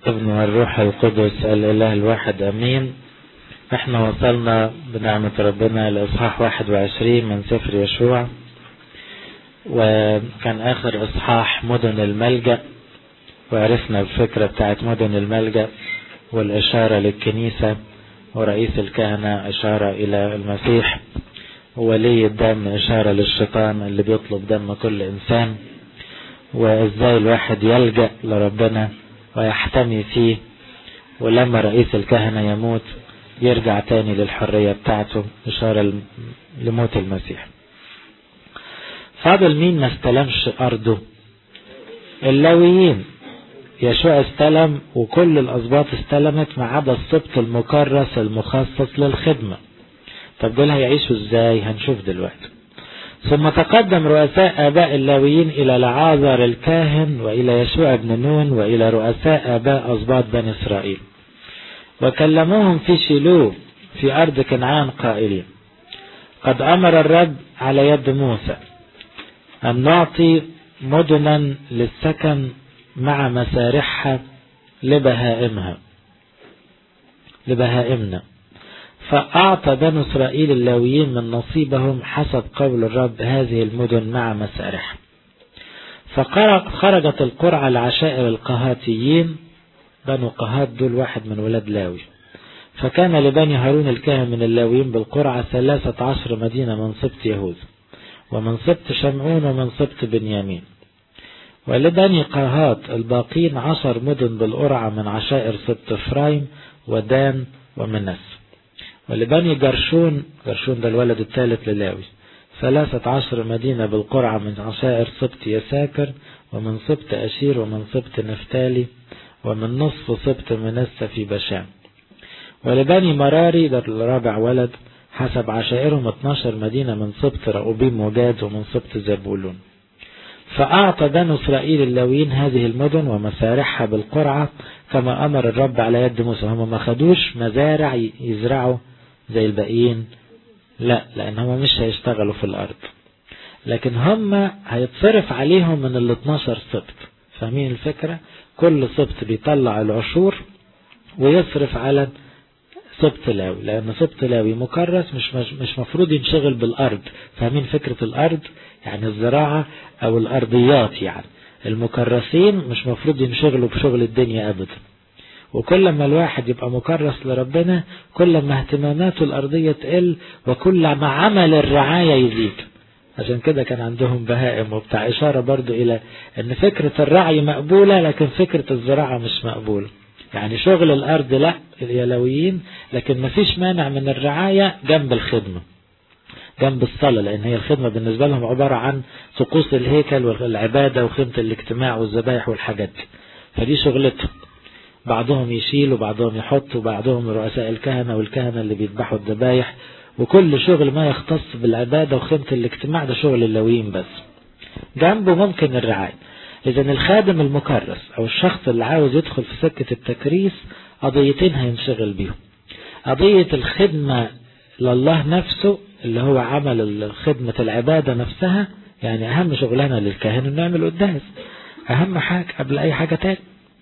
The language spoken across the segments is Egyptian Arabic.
ابن والروح القدس الإله الواحد أمين احنا وصلنا بنعمة ربنا لإصحاح 21 من سفر يشوع وكان آخر إصحاح مدن الملجأ وعرفنا الفكرة بتاعت مدن الملجأ والإشارة للكنيسة ورئيس الكهنة إشارة إلى المسيح وولي الدم إشارة للشيطان اللي بيطلب دم كل إنسان وإزاي الواحد يلجأ لربنا ويحتمي فيه ولما رئيس الكهنة يموت يرجع تاني للحرية بتاعته إشارة لموت المسيح فاضل مين ما استلمش أرضه اللاويين يشوع استلم وكل الأسباط استلمت ما عدا السبط المكرس المخصص للخدمة طب دول هيعيشوا ازاي هنشوف دلوقتي ثم تقدم رؤساء آباء اللاويين إلى لعازر الكاهن وإلى يشوع بن نون وإلى رؤساء آباء أسباط بني إسرائيل وكلموهم في شيلوه في أرض كنعان قائلين قد أمر الرب على يد موسى أن نعطي مدنا للسكن مع مسارحها لبهائمها لبهائمنا فأعطى بنو إسرائيل اللاويين من نصيبهم حسب قول الرب هذه المدن مع مسارحها فخرجت القرعة لعشائر القهاتيين بنو قهات دول واحد من ولاد لاوي فكان لبني هارون الكاهن من اللاويين بالقرعة ثلاثة عشر مدينة من سبط يهوذا ومن سبط شمعون ومن سبط بنيامين ولبني قهات الباقين عشر مدن بالقرعة من عشائر سبط فرايم ودان ومنس ولبني جرشون جرشون ده الولد الثالث للاوي ثلاثة عشر مدينة بالقرعة من عشائر سبط يساكر ومن سبط أشير ومن سبط نفتالي ومن نصف سبط منسى في بشام ولبني مراري ده الرابع ولد حسب عشائرهم 12 مدينة من سبط رأوبيم وجاد ومن سبط زبولون فأعطى بنو إسرائيل اللاويين هذه المدن ومسارحها بالقرعة كما أمر الرب على يد موسى هم ما خدوش مزارع يزرعوا زي الباقيين لا لأن هم مش هيشتغلوا في الأرض لكن هم هيتصرف عليهم من ال 12 سبط فاهمين الفكرة كل سبط بيطلع العشور ويصرف على سبط لاوي لأن سبط لاوي مكرس مش مش مفروض ينشغل بالأرض فاهمين فكرة الأرض يعني الزراعة أو الأرضيات يعني المكرسين مش مفروض ينشغلوا بشغل الدنيا أبدا وكل ما الواحد يبقى مكرس لربنا كل ما اهتماماته الأرضية تقل وكل ما عمل الرعاية يزيد عشان كده كان عندهم بهائم وبتاع إشارة برضو إلى أن فكرة الرعي مقبولة لكن فكرة الزراعة مش مقبولة يعني شغل الأرض لا اليلويين لكن مفيش مانع من الرعاية جنب الخدمة جنب الصلاة لأن هي الخدمة بالنسبة لهم عبارة عن طقوس الهيكل والعبادة وخدمة الاجتماع والذبائح والحاجات دي فدي شغلتهم بعضهم يشيل وبعضهم يحط وبعضهم رؤساء الكهنة والكهنة اللي بيذبحوا الذبايح وكل شغل ما يختص بالعبادة وخدمة الاجتماع ده شغل اللويين بس جنبه ممكن الرعاية إذا الخادم المكرس أو الشخص اللي عاوز يدخل في سكة التكريس قضيتين هينشغل بيهم قضية الخدمة لله نفسه اللي هو عمل خدمة العبادة نفسها يعني أهم شغلانة للكاهن إنه يعمل قداس أهم حاجة قبل أي حاجة تاني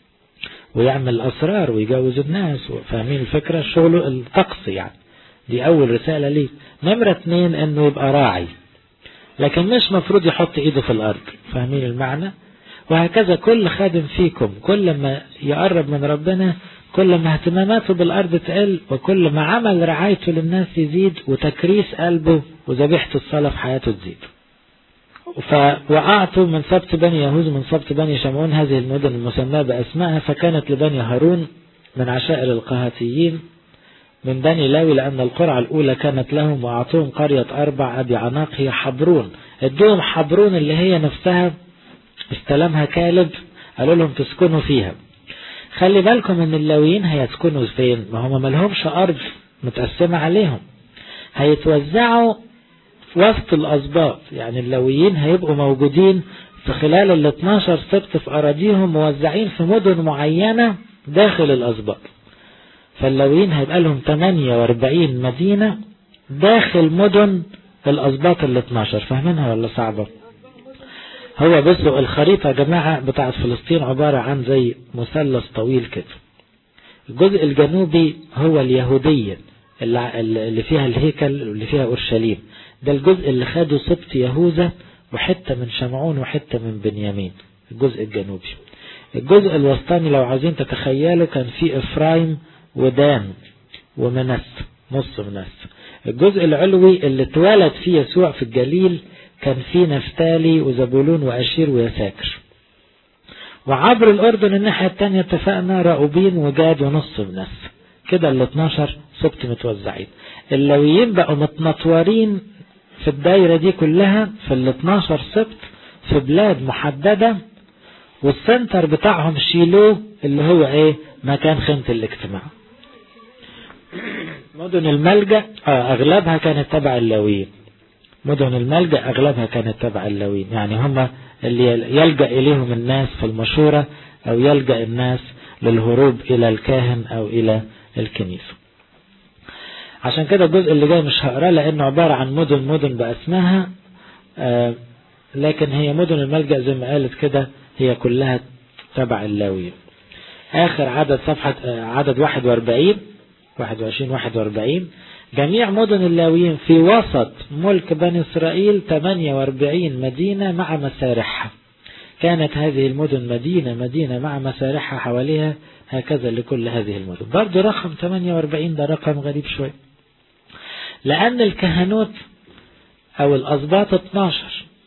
ويعمل أسرار ويجوز الناس فاهمين الفكرة الشغل الطقس يعني دي أول رسالة ليه نمرة اتنين إنه يبقى راعي لكن مش مفروض يحط إيده في الأرض فاهمين المعنى وهكذا كل خادم فيكم كل ما يقرب من ربنا كل ما اهتماماته بالأرض تقل وكل ما عمل رعايته للناس يزيد وتكريس قلبه وذبيحة الصلاة في حياته تزيد فوقعتوا من سبت بني يهوذ من سبت بني شمعون هذه المدن المسماة بأسمائها فكانت لبني هارون من عشائر القهاتيين من بني لاوي لأن القرعة الأولى كانت لهم وأعطوهم قرية أربع أبي عناق هي حبرون ادوهم حبرون اللي هي نفسها استلمها كالب قالوا لهم تسكنوا فيها خلي بالكم ان اللاويين هيسكنوا فين ما هم ملهمش ارض متقسمة عليهم هيتوزعوا وسط الاسباط يعني اللاويين هيبقوا موجودين في خلال ال 12 سبت في اراضيهم موزعين في مدن معينة داخل الاسباط فاللاويين هيبقى لهم 48 مدينة داخل مدن الاسباط ال 12 فاهمينها ولا صعبة هو بس الخريطة يا جماعة بتاعت فلسطين عبارة عن زي مثلث طويل كده الجزء الجنوبي هو اليهودية اللي فيها الهيكل واللي فيها أورشليم ده الجزء اللي خده سبط يهوذا وحتة من شمعون وحتة من بنيامين الجزء الجنوبي الجزء الوسطاني لو عايزين تتخيلوا كان فيه إفرايم ودان ومنس نص منس الجزء العلوي اللي اتولد فيه يسوع في الجليل كان فيه نفتالي وزبولون وأشير ويساكر وعبر الأردن الناحية التانية اتفقنا رأوبين وجاد ونص منس كده ال 12 سبت متوزعين اللويين بقوا متنطورين في الدايرة دي كلها في ال 12 سبت في بلاد محددة والسنتر بتاعهم شيلوه اللي هو ايه مكان خيمة الاجتماع مدن الملجأ آه اغلبها كانت تبع اللاويين مدن الملجأ اغلبها كانت تبع اللاويين يعني هم اللي يلجأ اليهم الناس في المشورة او يلجأ الناس للهروب الى الكاهن او الى الكنيسة عشان كده الجزء اللي جاي مش هقراه لانه عبارة عن مدن مدن باسمها آه لكن هي مدن الملجأ زي ما قالت كده هي كلها تبع اللاوية آخر عدد صفحة عدد 41 21 41 جميع مدن اللاويين في وسط ملك بني إسرائيل 48 مدينة مع مسارحها كانت هذه المدن مدينة مدينة مع مسارحها حواليها هكذا لكل هذه المدن برضو رقم 48 ده رقم غريب شوي لأن الكهنوت أو الأسباط 12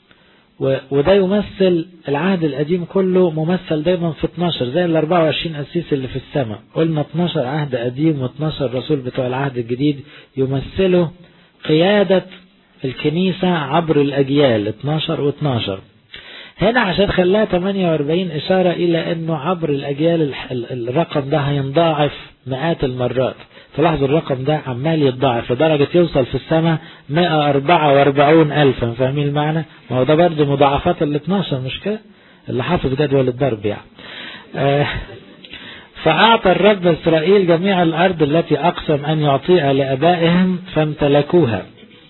وده يمثل العهد القديم كله ممثل دايما في 12 زي ال 24 قسيس اللي في السماء قلنا 12 عهد قديم و12 رسول بتوع العهد الجديد يمثلوا قيادة الكنيسة عبر الأجيال 12 و12 هنا عشان خلاها 48 إشارة إلى أنه عبر الأجيال الرقم ده هينضاعف مئات المرات تلاحظوا الرقم ده عمال يتضاعف لدرجة يوصل في السماء 144 ألفا فاهمين المعنى ما هو ده برضه مضاعفات ال 12 مش كده اللي حافظ جدول الضرب يعني آه فأعطى الرب إسرائيل جميع الأرض التي أقسم أن يعطيها لأبائهم فامتلكوها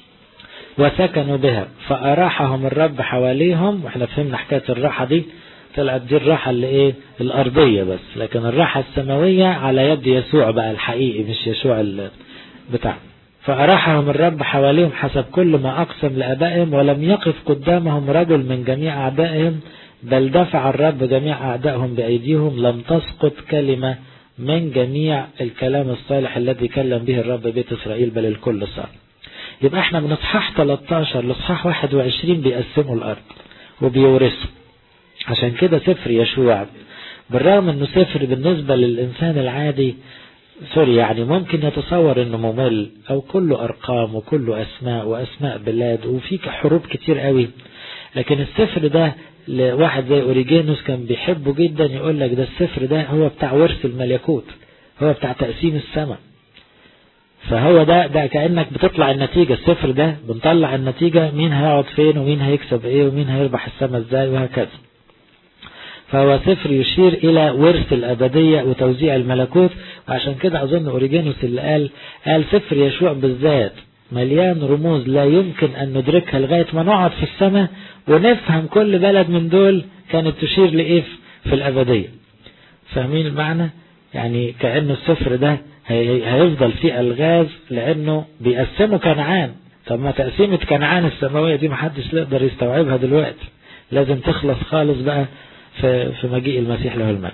وسكنوا بها فأراحهم الرب حواليهم واحنا فهمنا حكاية الراحة دي طلعت دي الراحة اللي ايه الأرضية بس لكن الراحة السماوية على يد يسوع بقى الحقيقي مش يسوع بتاع فأراحهم الرب حواليهم حسب كل ما أقسم لأبائهم ولم يقف قدامهم رجل من جميع أعدائهم بل دفع الرب جميع أعدائهم بأيديهم لم تسقط كلمة من جميع الكلام الصالح الذي كلم به الرب بيت إسرائيل بل الكل صار يبقى احنا من اصحاح 13 لاصحاح 21 بيقسموا الأرض وبيورثوا عشان كده سفر يشوع بالرغم انه سفر بالنسبة للإنسان العادي سوري يعني ممكن يتصور انه ممل او كله ارقام وكله اسماء واسماء بلاد وفي حروب كتير قوي لكن السفر ده لواحد زي اوريجينوس كان بيحبه جدا يقول لك ده السفر ده هو بتاع ورث الملكوت هو بتاع تقسيم السماء فهو ده ده كأنك بتطلع النتيجة السفر ده بنطلع النتيجة مين هيقعد فين ومين هيكسب ايه ومين هيربح السماء ازاي وهكذا فهو سفر يشير إلى ورث الأبدية وتوزيع الملكوت وعشان كده أظن أوريجينوس اللي قال قال سفر يشوع بالذات مليان رموز لا يمكن أن ندركها لغاية ما نقعد في السماء ونفهم كل بلد من دول كانت تشير لإيه في الأبدية فاهمين المعنى يعني كأنه السفر ده هيفضل فيه ألغاز لأنه بيقسموا كنعان طب ما تقسيمة كنعان السماوية دي محدش يقدر يستوعبها دلوقتي لازم تخلص خالص بقى في في مجيء المسيح له المجد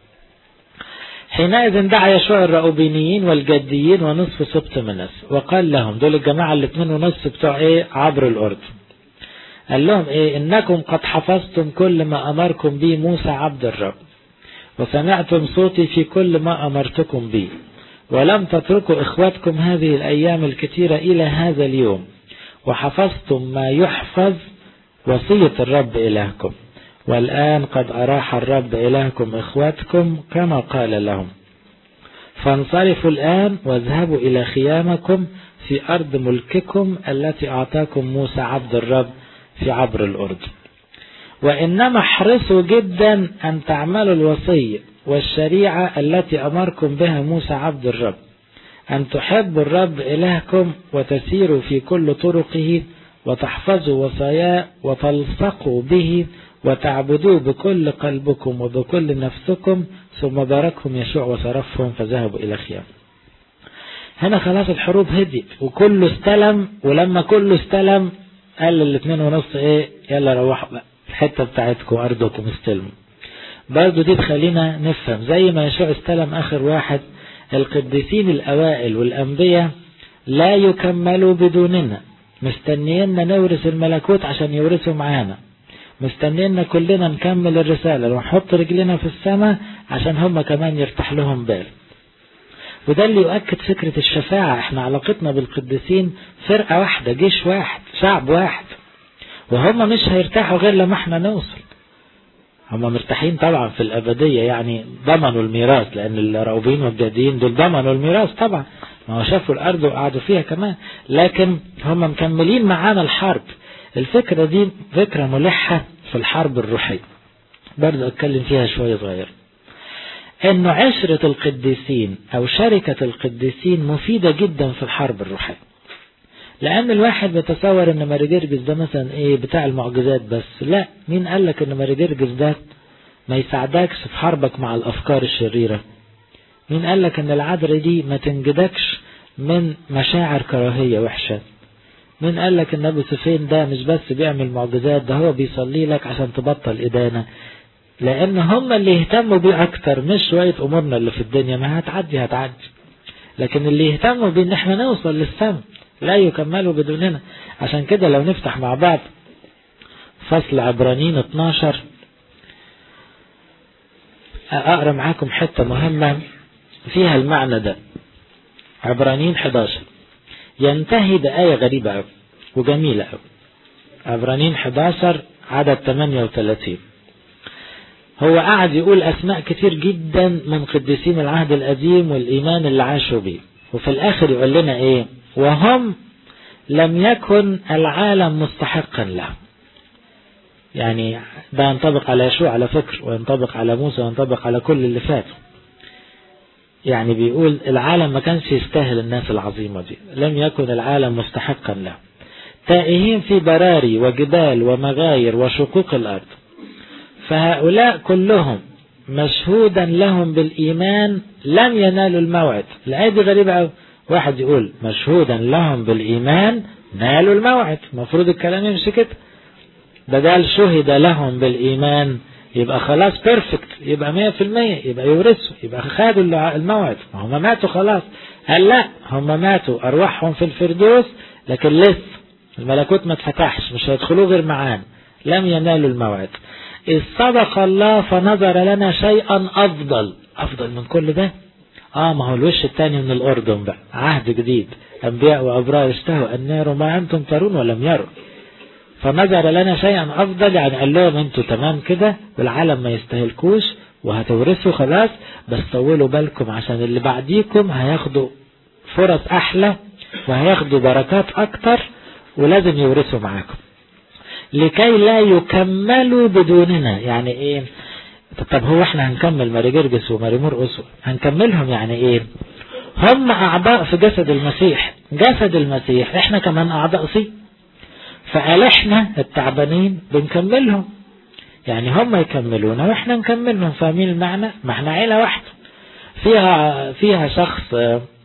حينئذ دعا يشوع الرأوبينيين والجديين ونصف سبط منس وقال لهم دول الجماعة الاثنين ونصف بتوع ايه عبر الأردن قال لهم ايه انكم قد حفظتم كل ما امركم به موسى عبد الرب وسمعتم صوتي في كل ما امرتكم به ولم تتركوا اخوتكم هذه الايام الكثيرة الى هذا اليوم وحفظتم ما يحفظ وصية الرب الهكم والآن قد أراح الرب إلهكم إخوتكم كما قال لهم فانصرفوا الآن واذهبوا إلى خيامكم في أرض ملككم التي أعطاكم موسى عبد الرب في عبر الأردن وإنما احرصوا جدا أن تعملوا الوصية والشريعة التي أمركم بها موسى عبد الرب أن تحبوا الرب إلهكم وتسيروا في كل طرقه وتحفظوا وصاياه وتلصقوا به وتعبدوه بكل قلبكم وبكل نفسكم ثم باركهم يشوع وصرفهم فذهبوا إلى خيام هنا خلاص الحروب هديت وكله استلم ولما كله استلم قال الاثنين ونص ايه يلا روحوا بقى الحتة بتاعتكم أرضكم استلموا برضه دي تخلينا نفهم زي ما يشوع استلم آخر واحد القديسين الأوائل والأنبياء لا يكملوا بدوننا مستنينا نورث الملكوت عشان يورثوا معانا مستنينا كلنا نكمل الرسالة ونحط رجلنا في السماء عشان هم كمان يرتاح لهم بال وده اللي يؤكد فكرة الشفاعة احنا علاقتنا بالقديسين فرقة واحدة جيش واحد شعب واحد وهم مش هيرتاحوا غير لما احنا نوصل هم مرتاحين طبعا في الأبدية يعني ضمنوا الميراث لأن الراوبين والجادين دول ضمنوا الميراث طبعا ما هو شافوا الأرض وقعدوا فيها كمان لكن هم مكملين معانا الحرب الفكرة دي فكرة ملحة في الحرب الروحية برضه أتكلم فيها شوية صغير انه عشرة القديسين او شركة القديسين مفيدة جدا في الحرب الروحية لان الواحد بيتصور ان ماري جرجس ده مثلا ايه بتاع المعجزات بس لا مين قال لك ان ماري جرجس ده ما يساعدكش في حربك مع الافكار الشريرة مين قال لك ان العذرة دي ما تنجدكش من مشاعر كراهية وحشة مين قال لك ان ابو سفين ده مش بس بيعمل معجزات ده هو بيصلي لك عشان تبطل ادانة لان هم اللي يهتموا بيه اكتر مش شوية امورنا اللي في الدنيا ما هتعدي هتعدي لكن اللي يهتموا بيه ان احنا نوصل للسما لا يكملوا بدوننا عشان كده لو نفتح مع بعض فصل عبرانيين 12 اقرا معاكم حتة مهمة فيها المعنى ده عبرانيين 11 ينتهي بآية غريبة أوي وجميلة أوي عبرانيين 11 عدد 38 هو قاعد يقول أسماء كتير جدا من قديسين العهد القديم والإيمان اللي عاشوا بيه وفي الآخر يقول لنا إيه وهم لم يكن العالم مستحقا له يعني ده ينطبق على يشوع على فكر وينطبق على موسى وينطبق على كل اللي فاتوا يعني بيقول العالم ما كانش يستاهل الناس العظيمة دي لم يكن العالم مستحقا له تائهين في براري وجبال ومغاير وشقوق الأرض فهؤلاء كلهم مشهودا لهم بالإيمان لم ينالوا الموعد الآية دي غريبة أوي واحد يقول مشهودا لهم بالإيمان نالوا الموعد المفروض الكلام يمشي كده بدل شهد لهم بالإيمان يبقى خلاص بيرفكت يبقى مية في المية يبقى يورثوا يبقى خدوا الموعد هم ماتوا خلاص قال لا هم ماتوا أرواحهم في الفردوس لكن لسه الملكوت ما اتفتحش مش هيدخلوا غير معانا لم ينالوا الموعد إذ صدق الله فنظر لنا شيئا أفضل أفضل من كل ده آه ما هو الوش الثاني من الأردن بقى عهد جديد أنبياء وأبرار اشتهوا أن يروا ما أنتم ترون ولم يروا فنظر لنا شيئا أفضل يعني قال لهم أنتوا تمام كده والعالم ما يستهلكوش وهتورثوا خلاص بس طولوا بالكم عشان اللي بعديكم هياخدوا فرص أحلى وهياخدوا بركات أكتر ولازم يورثوا معاكم لكي لا يكملوا بدوننا يعني ايه طب هو احنا هنكمل ماري جرجس وماري مرقس هنكملهم يعني ايه هم اعضاء في جسد المسيح جسد المسيح احنا كمان اعضاء فيه فقال احنا التعبانين بنكملهم يعني هم يكملونا واحنا نكملهم فاهمين المعنى ما احنا عيلة واحدة فيها فيها شخص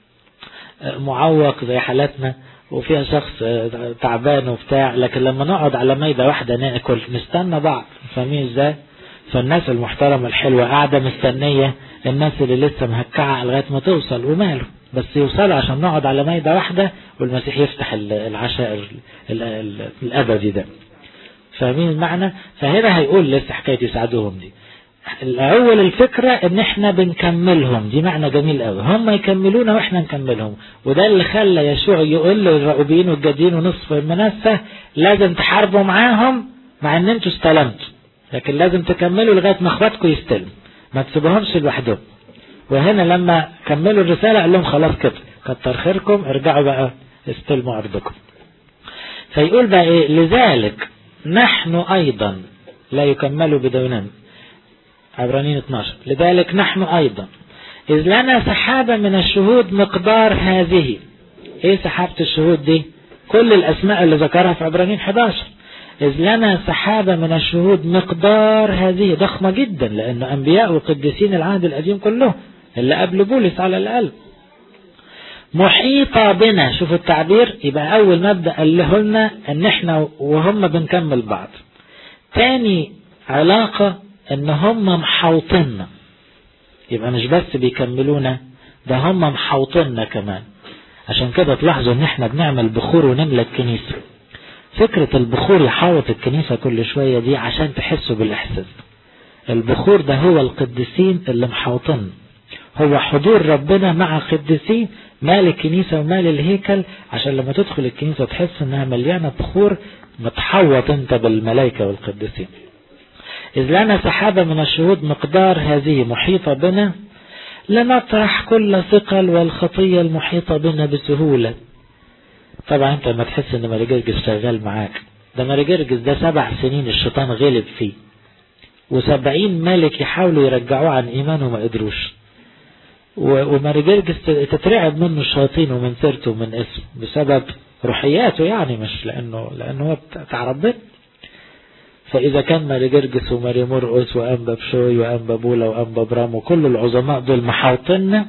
معوق زي حالاتنا وفيها شخص تعبان وبتاع لكن لما نقعد على ميدة واحدة ناكل نستنى بعض فاهمين ازاي فالناس المحترمة الحلوة قاعدة مستنية الناس اللي لسه مهكعة لغاية ما توصل وماله بس يوصلوا عشان نقعد على ميدة واحدة والمسيح يفتح العشاء الأبدي ده فاهمين المعنى فهنا هيقول لسه حكاية يساعدوهم دي الأول الفكرة ان احنا بنكملهم دي معنى جميل قوي هم يكملونا واحنا نكملهم وده اللي خلى يشوع يقول للراؤوبين والجادين ونصف المنسة لازم تحاربوا معاهم مع ان انتوا استلمتوا لكن لازم تكملوا لغاية ما اخواتكم يستلموا ما تسيبوهمش لوحدهم وهنا لما كملوا الرسالة قال لهم خلاص كده كتر خيركم ارجعوا بقى استلموا أرضكم فيقول بقى ايه لذلك نحن أيضا لا يكملوا بدوننا عبرانيين 12 لذلك نحن أيضا إذ لنا سحابة من الشهود مقدار هذه إيه سحابة الشهود دي كل الأسماء اللي ذكرها في عبرانيين 11 إذ لنا سحابة من الشهود مقدار هذه ضخمة جدا لأنه أنبياء وقديسين العهد القديم كلهم اللي قبل بولس على الأقل محيطة بنا شوفوا التعبير يبقى أول مبدأ قال له لنا إن إحنا وهم بنكمل بعض تاني علاقة إن هم محوطنا يبقى مش بس بيكملونا ده هم محوطنا كمان عشان كده تلاحظوا ان احنا بنعمل بخور ونملى الكنيسة فكرة البخور يحوط الكنيسة كل شوية دي عشان تحسوا بالإحساس البخور ده هو القديسين اللي محوطن هو حضور ربنا مع قديسين مال الكنيسة ومال الهيكل عشان لما تدخل الكنيسة تحس انها مليانة بخور متحوط انت بالملائكة والقديسين إذ لنا سحابة من الشهود مقدار هذه محيطة بنا لنطرح كل ثقل والخطية المحيطة بنا بسهولة طبعا انت لما تحس ان ماريجرجس شغال معاك ده ماريجرجس ده سبع سنين الشيطان غلب فيه وسبعين ملك يحاولوا يرجعوه عن ايمانه ما قدروش وماريجرجس تترعب منه الشياطين ومن سيرته ومن اسمه بسبب روحياته يعني مش لانه لانه هو بتاع ربنا فإذا كان ماري جرجس وماري مرقس وأنبا بشوي وأنبا بولا وأنبا برام وكل العظماء دول محاوطنا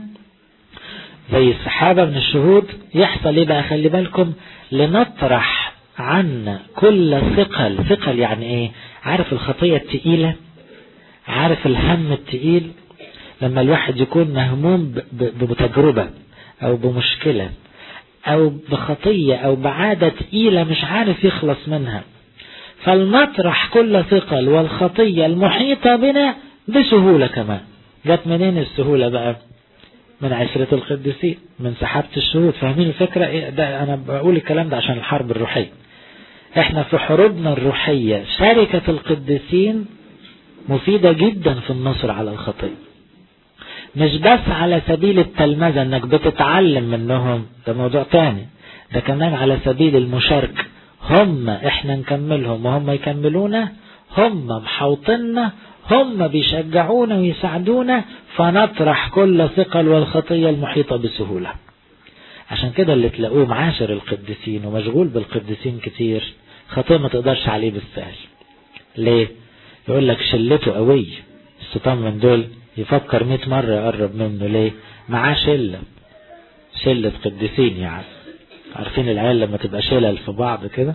زي السحابة من الشهود يحصل ايه بقى خلي بالكم لنطرح عنا كل ثقل ثقل يعني ايه عارف الخطية التقيلة عارف الهم التقيل لما الواحد يكون مهموم بتجربة او بمشكلة او بخطية او بعادة تقيلة مش عارف يخلص منها فلنطرح كل ثقل والخطية المحيطة بنا بسهولة كمان جت منين السهولة بقى من عشرة القديسين من سحابة الشهود فاهمين الفكرة إيه ده أنا بقول الكلام ده عشان الحرب الروحية احنا في حروبنا الروحية شركة القديسين مفيدة جدا في النصر على الخطية مش بس على سبيل التلمذة انك بتتعلم منهم ده موضوع تاني ده كمان على سبيل المشاركة هم احنا نكملهم وهم يكملونا هم محوطنا هم بيشجعونا ويساعدونا فنطرح كل ثقل والخطية المحيطة بسهولة عشان كده اللي تلاقوه معاشر القديسين ومشغول بالقديسين كتير خطية ما تقدرش عليه بالسهل ليه يقول لك شلته قوي الشيطان من دول يفكر مئة مرة يقرب منه ليه معاه شلة شلة قديسين يعني عارفين العيال لما تبقى شلل في بعض كده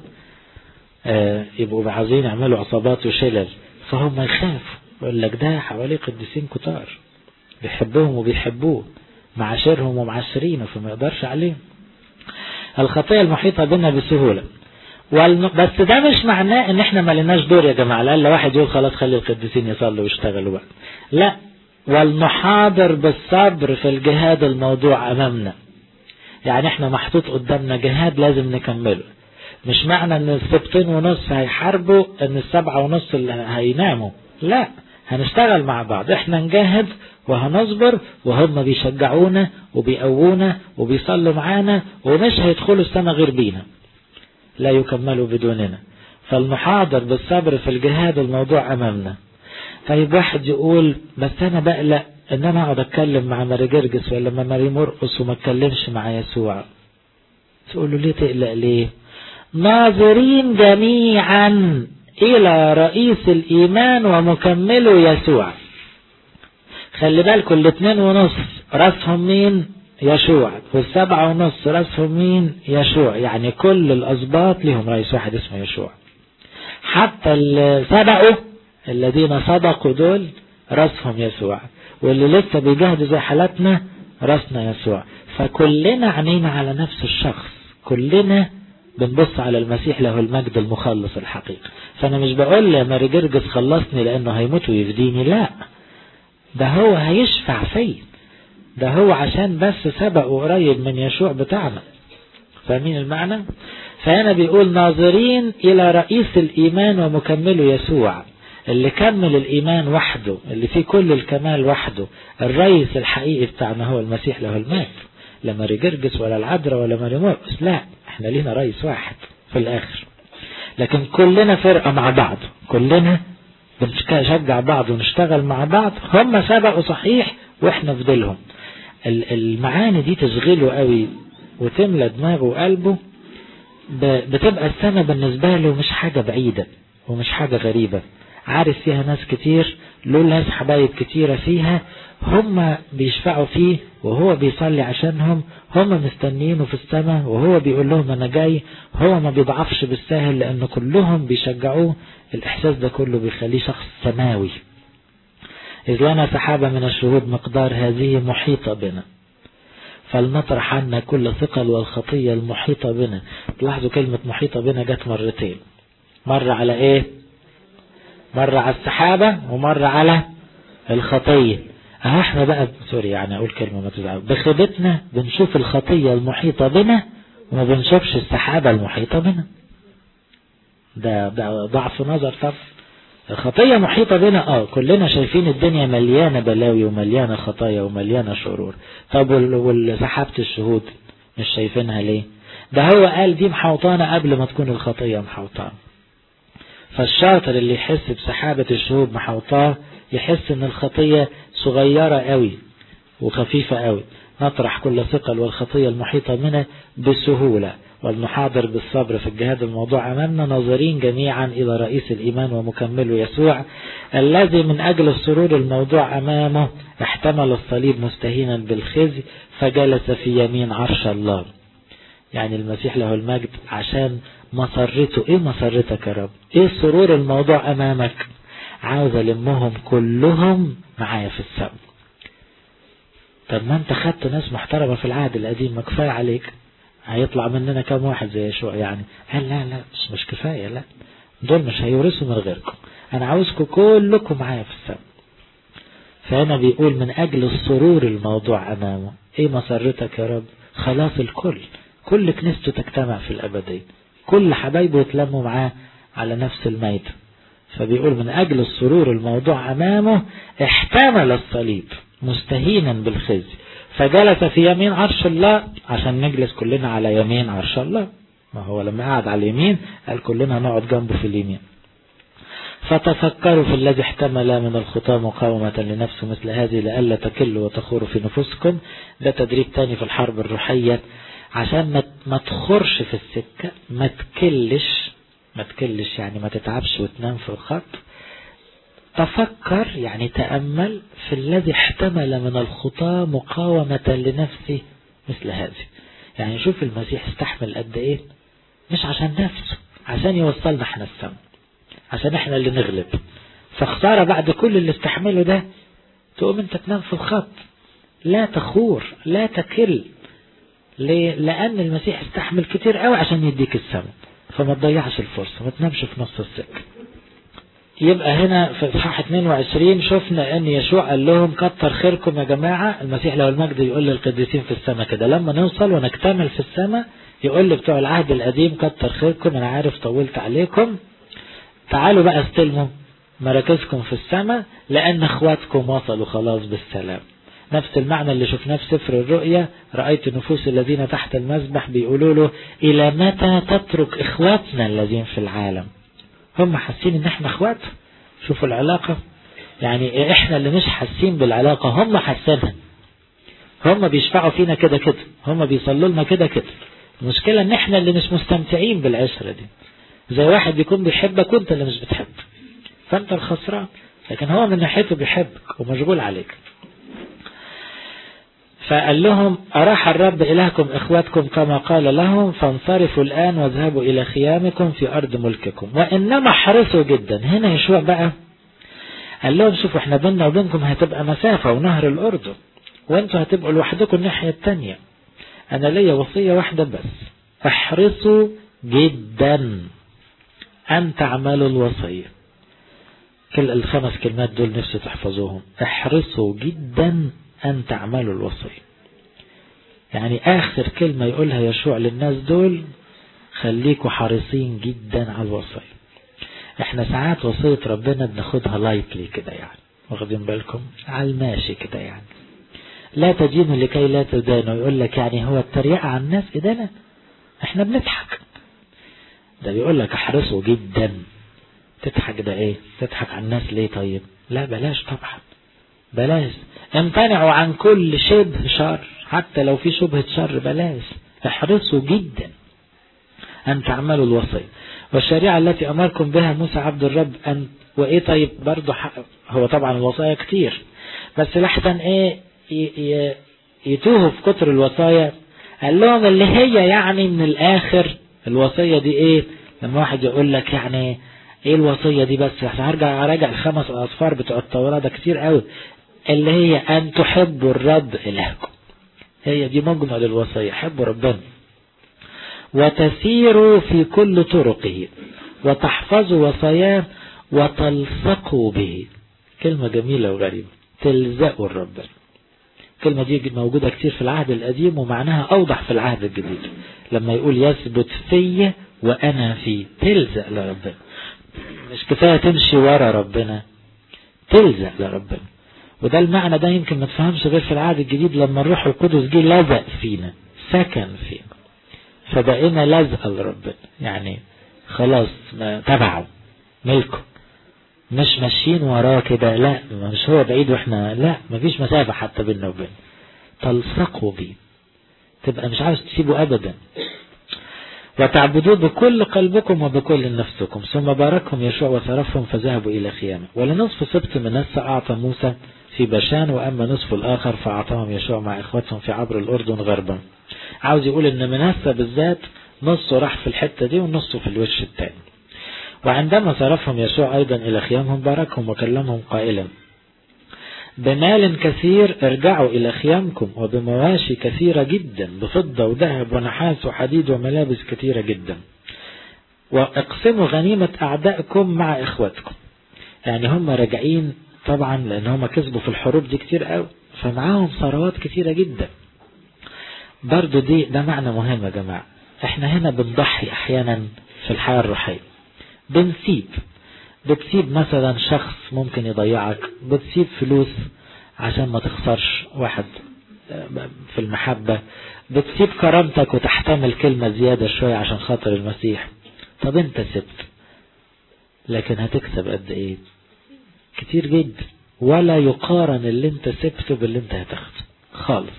آه يبقوا عايزين يعملوا عصابات وشلل فهم يخافوا يقول لك ده حواليه قديسين كتار بيحبهم وبيحبوه معاشرهم ومعاشرينه فما يقدرش عليهم الخطية المحيطة بنا بسهولة والم... بس ده مش معناه ان احنا ما لناش دور يا جماعة لألا واحد يقول خلاص خلي القديسين يصلوا ويشتغلوا بقى لا والنحاضر بالصبر في الجهاد الموضوع امامنا يعني احنا محطوط قدامنا جهاد لازم نكمله مش معنى ان السبتين ونص هيحاربوا ان السبعة ونص اللي هيناموا لا هنشتغل مع بعض احنا نجاهد وهنصبر وهم بيشجعونا وبيقوونا وبيصلوا معانا ومش هيدخلوا السما غير بينا لا يكملوا بدوننا فالمحاضر بالصبر في الجهاد الموضوع امامنا طيب واحد يقول بس انا بقلق ان انا اقعد اتكلم مع ماري جرجس ولا مع ماري مرقس وما اتكلمش مع يسوع تقول له ليه تقلق ليه ناظرين جميعا الى رئيس الايمان ومكمله يسوع خلي بالكم الاثنين ونص راسهم مين يشوع والسبعة ونص راسهم مين يشوع يعني كل الاسباط لهم رئيس واحد اسمه يشوع حتى اللي سبقوا الذين صدقوا دول راسهم يسوع واللي لسه بيجاهدوا زي حالاتنا راسنا يسوع فكلنا عينينا على نفس الشخص كلنا بنبص على المسيح له المجد المخلص الحقيقي فانا مش بقول يا ماري جرجس خلصني لانه هيموت ويفديني لا ده هو هيشفع فيا ده هو عشان بس سبق قريب من يشوع بتاعنا فاهمين المعنى فهنا بيقول ناظرين الى رئيس الايمان ومكمله يسوع اللي كمل الإيمان وحده اللي فيه كل الكمال وحده الرئيس الحقيقي بتاعنا هو المسيح له المجد لا ماري جرجس ولا العذراء ولا ماري مرقس لا احنا لينا رئيس واحد في الآخر لكن كلنا فرقة مع بعض كلنا بنشجع بعض ونشتغل مع بعض هم سبقوا صحيح واحنا في ديلهم المعاني دي تشغله قوي وتملى دماغه وقلبه بتبقى السماء بالنسبة له مش حاجة بعيدة ومش حاجة غريبة عارف فيها ناس كتير له ناس حبايب كتيرة فيها هم بيشفعوا فيه وهو بيصلي عشانهم هم مستنيينه في السماء وهو بيقول لهم انا جاي هو ما بيضعفش بالساهل لان كلهم بيشجعوه الاحساس ده كله بيخليه شخص سماوي إذ لنا سحابة من الشهود مقدار هذه محيطة بنا فلنطرح عنا كل ثقل والخطية المحيطة بنا تلاحظوا كلمة محيطة بنا جت مرتين مرة على ايه مرة على السحابة ومرة على الخطية اه احنا بقى سوري يعني اقول كلمة ما تزعل بخيبتنا بنشوف الخطية المحيطة بنا وما بنشوفش السحابة المحيطة بنا ده, ده ضعف نظر طب الخطية محيطة بنا اه كلنا شايفين الدنيا مليانة بلاوي ومليانة خطايا ومليانة شرور طب والسحابة الشهود مش شايفينها ليه ده هو قال دي محوطانة قبل ما تكون الخطية محوطانة فالشاطر اللي يحس بسحابة الشهود محوطاه يحس ان الخطية صغيرة قوي وخفيفة قوي نطرح كل ثقل والخطية المحيطة منها بسهولة ولنحاضر بالصبر في الجهاد الموضوع أمامنا ناظرين جميعا إلى رئيس الإيمان ومكمله يسوع الذي من أجل السرور الموضوع أمامه احتمل الصليب مستهينا بالخزي فجلس في يمين عرش الله يعني المسيح له المجد عشان مسرته ايه مسرتك يا رب ايه سرور الموضوع امامك عاوز المهم كلهم معايا في السماء طب ما انت خدت ناس محترمة في العهد القديم ما كفاية عليك هيطلع مننا كم واحد زي يشوع يعني قال لا لا مش مش كفاية لا دول مش هيورثوا من غيركم انا عاوزكم كلكم معايا في السماء فهنا بيقول من اجل السرور الموضوع امامه ايه مسرتك يا رب خلاص الكل كل كنيسته تجتمع في الابدية كل حبايبه يتلموا معاه على نفس الميت فبيقول من اجل السرور الموضوع امامه احتمل الصليب مستهينا بالخزي فجلس في يمين عرش الله عشان نجلس كلنا على يمين عرش الله ما هو لما قعد على اليمين قال كلنا نقعد جنبه في اليمين فتفكروا في الذي احتمل من الخطى مقاومة لنفسه مثل هذه لئلا تكلوا وتخوروا في نفوسكم ده تدريب تاني في الحرب الروحية عشان ما تخرش في السكة ما تكلش ما تكلش يعني ما تتعبش وتنام في الخط تفكر يعني تأمل في الذي احتمل من الخطى مقاومة لنفسه مثل هذه يعني شوف المسيح استحمل قد ايه مش عشان نفسه عشان يوصلنا احنا السما عشان احنا اللي نغلب فخسارة بعد كل اللي استحمله ده تقوم انت تنام في الخط لا تخور لا تكل ليه؟ لأن المسيح استحمل كتير قوي عشان يديك السما فما تضيعش الفرصة ما تنامش في نص السكة يبقى هنا في اصحاح 22 شفنا ان يشوع قال لهم كتر خيركم يا جماعة المسيح له المجد يقول للقديسين في السماء كده لما نوصل ونكتمل في السماء يقول لبتوع العهد القديم كتر خيركم انا عارف طولت عليكم تعالوا بقى استلموا مراكزكم في السماء لان اخواتكم وصلوا خلاص بالسلام نفس المعنى اللي شفناه في سفر الرؤيا رأيت نفوس الذين تحت المسبح بيقولوا له إلى متى تترك إخواتنا الذين في العالم هم حاسين ان احنا اخوات شوفوا العلاقة يعني احنا اللي مش حاسين بالعلاقة هم حاسينها هم بيشفعوا فينا كده كده هم بيصلوا لنا كده كده المشكلة ان احنا اللي مش مستمتعين بالعشرة دي زي واحد بيكون بيحبك وانت اللي مش بتحب فانت الخسران لكن هو من ناحيته بيحبك ومشغول عليك فقال لهم أراح الرب إلهكم إخواتكم كما قال لهم فانصرفوا الآن واذهبوا إلى خيامكم في أرض ملككم وإنما حرصوا جدا هنا يشوع بقى قال لهم شوفوا احنا بيننا وبينكم هتبقى مسافة ونهر الأردن وانتوا هتبقوا لوحدكم الناحية التانية أنا ليا وصية واحدة بس احرصوا جدا أن تعملوا الوصية كل الخمس كلمات دول نفسي تحفظوهم احرصوا جدا أن تعملوا الوصية يعني آخر كلمة يقولها يشوع للناس دول خليكوا حريصين جدا على الوصية احنا ساعات وصية ربنا بناخدها لايتلي كده يعني واخدين بالكم على الماشي كده يعني لا تدينوا لكي لا تدانوا يقول لك يعني هو التريقة على الناس إدانة احنا بنضحك ده بيقول لك احرصوا جدا تضحك ده ايه تضحك على الناس ليه طيب لا بلاش طبعا بلاش امتنعوا عن كل شبه شر حتى لو في شبهة شر بلاش احرصوا جدا أن تعملوا الوصية والشريعة التي أمركم بها موسى عبد الرب أن وإيه طيب برضه هو طبعا الوصايا كتير بس لحسن إيه يتوهوا في كتر الوصايا قال لهم اللي هي يعني من الآخر الوصية دي إيه لما واحد يقول لك يعني ايه الوصية دي بس هرجع اراجع الخمس اصفار بتوع التوراة ده كتير قوي اللي هي ان تحبوا الرب الهكم هي دي مجمل الوصية حبوا ربنا وتسيروا في كل طرقه وتحفظوا وصاياه وتلصقوا به كلمة جميلة وغريبة تلزقوا الرب الكلمة دي موجودة كتير في العهد القديم ومعناها أوضح في العهد الجديد لما يقول يثبت في وأنا في تلزق لربنا مش كفاية تمشي ورا ربنا تلزق لربنا وده المعنى ده يمكن ما تفهمش غير في العهد الجديد لما الروح القدس جه لزق فينا سكن فينا فبقينا لزقة لربنا يعني خلاص تبعه ملكه مش ماشيين وراه كده لا مش هو بعيد واحنا لا مفيش مسافة حتى بيننا وبينه تلصقوا بيه تبقى مش عاوز تسيبه ابدا وتعبدوه بكل قلبكم وبكل نفسكم ثم باركهم يشوع وصرفهم فذهبوا إلى خيامه ولنصف سبت منسى أعطى موسى في بشان وأما نصف الآخر فأعطاهم يشوع مع إخوتهم في عبر الأردن غربا عاوز يقول إن منسى بالذات نصه راح في الحتة دي ونصه في الوش التاني وعندما صرفهم يشوع أيضا إلى خيامهم باركهم وكلمهم قائلا بمال كثير ارجعوا إلى خيامكم وبمواشي كثيرة جدا بفضة وذهب ونحاس وحديد وملابس كثيرة جدا واقسموا غنيمة أعدائكم مع إخوتكم يعني هم راجعين طبعا لأن هم كسبوا في الحروب دي كتير قوي فمعاهم ثروات كثيرة جدا برضو دي ده معنى مهم يا جماعة احنا هنا بنضحي احيانا في الحياة الروحية بنسيب بتسيب مثلا شخص ممكن يضيعك بتسيب فلوس عشان ما تخسرش واحد في المحبة بتسيب كرامتك وتحتمل كلمة زيادة شوية عشان خاطر المسيح طب انت سبت لكن هتكسب قد ايه كتير جدا ولا يقارن اللي انت سبته باللي انت هتاخده خالص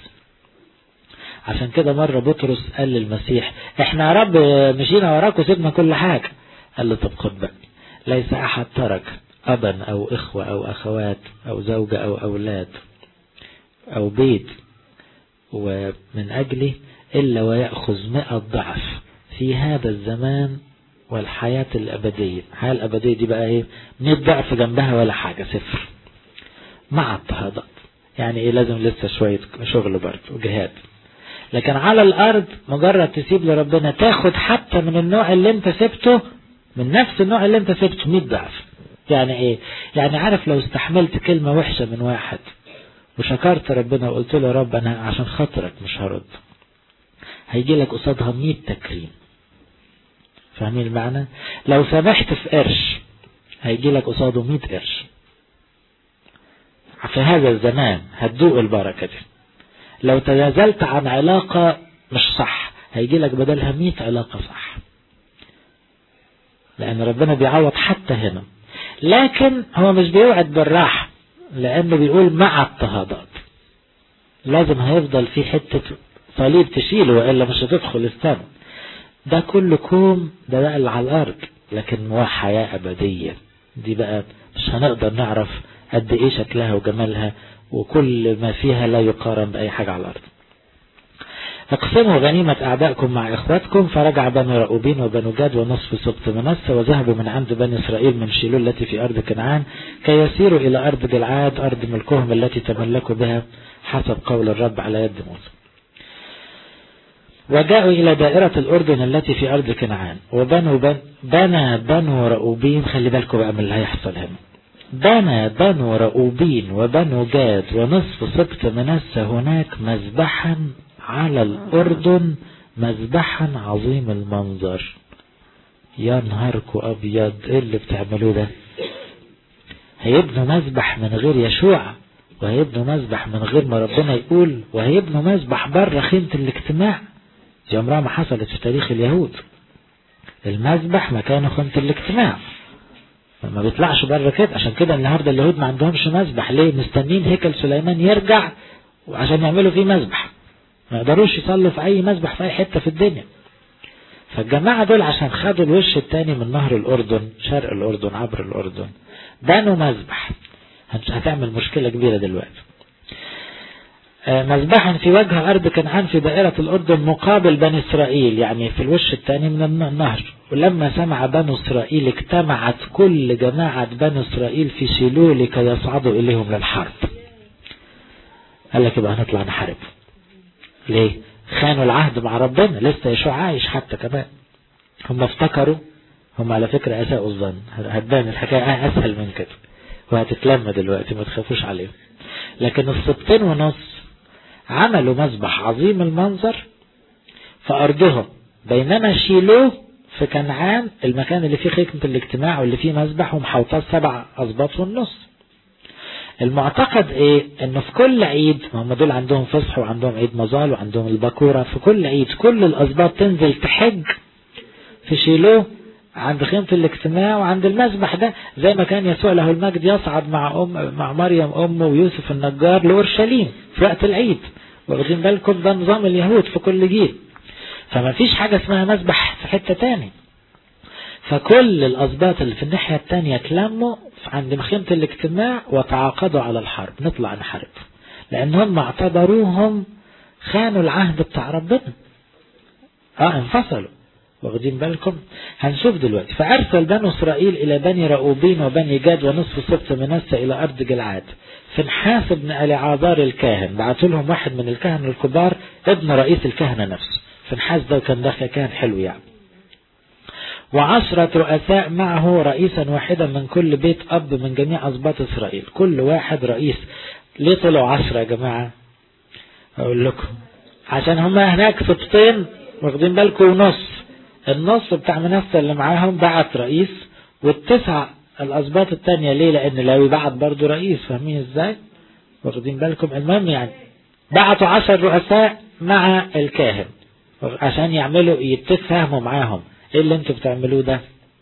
عشان كده مرة بطرس قال للمسيح احنا يا رب مشينا وراك وسيبنا كل حاجة قال له طب خد بقى ليس أحد ترك أبا أو إخوة أو أخوات أو زوجة أو أولاد أو بيت ومن أجله إلا ويأخذ مئة ضعف في هذا الزمان والحياة الأبدية الحياة الأبدية دي بقى إيه مئة ضعف جنبها ولا حاجة صفر مع اضطهادات يعني إيه لازم لسه شوية شغل برضه وجهاد لكن على الأرض مجرد تسيب لربنا تاخد حتى من النوع اللي انت سبته من نفس النوع اللي انت سبته 100 ضعف يعني ايه يعني عارف لو استحملت كلمة وحشة من واحد وشكرت ربنا وقلت له يا رب انا عشان خاطرك مش هرد هيجي لك قصادها 100 تكريم فاهمين المعنى لو سمحت في قرش هيجي لك قصاده 100 قرش في هذا الزمان هتدوق البركة دي لو تنازلت عن علاقة مش صح هيجي لك بدلها 100 علاقة صح لأن ربنا بيعوض حتى هنا لكن هو مش بيوعد بالراحة لأنه بيقول مع اضطهادات لازم هيفضل في حتة صليب تشيله وإلا مش هتدخل السماء ده كل كوم ده بقى اللي على الأرض لكن هو حياة أبدية دي بقى مش هنقدر نعرف قد إيه شكلها وجمالها وكل ما فيها لا يقارن بأي حاجة على الأرض اقسموا غنيمة أعدائكم مع إخواتكم فرجع بنو رأوبين وبنو جاد ونصف سبط منسى وذهبوا من عند بني إسرائيل من شيلول التي في أرض كنعان كي يسيروا إلى أرض جلعاد أرض ملكهم التي تملكوا بها حسب قول الرب على يد موسى وجاءوا إلى دائرة الأردن التي في أرض كنعان وبنوا بن بنى بنو رأوبين خلي بالكم بقى من اللي هيحصل هنا بنى بنو رأوبين وبنو جاد ونصف سبط منسى هناك مذبحا على الأردن مذبحا عظيم المنظر يا نهاركو أبيض إيه اللي بتعملوه ده هيبنوا مذبح من غير يشوع وهيبنوا مذبح من غير ما ربنا يقول وهيبنوا مذبح بره خيمة الاجتماع دي عمرها ما حصلت في تاريخ اليهود المذبح مكانه خيمة الاجتماع ما بيطلعش بره كده عشان كده النهارده اليهود ما عندهمش مذبح ليه مستنين هيكل سليمان يرجع عشان يعملوا فيه مذبح ما يقدروش يصلوا في اي مذبح في اي حته في الدنيا فالجماعة دول عشان خدوا الوش التاني من نهر الأردن شرق الأردن عبر الأردن بنوا مذبح هتعمل مشكلة كبيرة دلوقتي مذبحا في وجه أرض كنعان في دائرة الأردن مقابل بني إسرائيل يعني في الوش الثاني من النهر ولما سمع بنو إسرائيل اجتمعت كل جماعة بني إسرائيل في شيلو لكي يصعدوا إليهم للحرب قال لك يبقى هنطلع نحارب ليه خانوا العهد مع ربنا لسه يشوع عايش حتى كمان هم افتكروا هم على فكرة أساءوا الظن هتبان الحكاية أسهل من كده وهتتلم دلوقتي ما تخافوش عليهم لكن السبتين ونص عملوا مذبح عظيم المنظر في أرضهم بينما شيلوه في كنعان المكان اللي فيه خيمة الاجتماع واللي فيه مذبح ومحوطات سبع أسباط والنص المعتقد ايه انه في كل عيد هم دول عندهم فصح وعندهم عيد مظال وعندهم البكورة في كل عيد كل الاسباط تنزل تحج في شيلوه عند خيمة الاجتماع وعند المذبح ده زي ما كان يسوع له المجد يصعد مع أم مع مريم أمه ويوسف النجار لأورشليم في وقت العيد واخدين بالكم ده نظام اليهود في كل جيل فما فيش حاجة اسمها مذبح في حتة تاني فكل الأسباط اللي في الناحية التانية اتلموا عند خيمة الاجتماع وتعاقدوا على الحرب نطلع نحارب لأن هم اعتبروهم خانوا العهد بتاع ربنا اه انفصلوا واخدين بالكم هنشوف دلوقتي فأرسل بنو إسرائيل إلى بني رؤوبين وبني جاد ونصف سبط منسى إلى أرض جلعاد فنحاس بن أليعازار الكاهن بعتوا لهم واحد من الكهنة الكبار ابن رئيس الكهنة نفسه فنحاس ده كان ده كان حلو يعني وعشرة رؤساء معه رئيسا واحدا من كل بيت أب من جميع أسباط إسرائيل كل واحد رئيس ليه طلعوا عشرة يا جماعة أقول لكم عشان هما هناك سبطين واخدين بالكم ونص النص بتاع منسى اللي معاهم بعت رئيس والتسع الأسباط التانية ليه لأن لاوي بعت برضو رئيس فاهمين ازاي واخدين بالكم المهم يعني بعتوا عشر رؤساء مع الكاهن عشان يعملوا يتفاهموا معاهم ايه اللي انتوا بتعملوه ده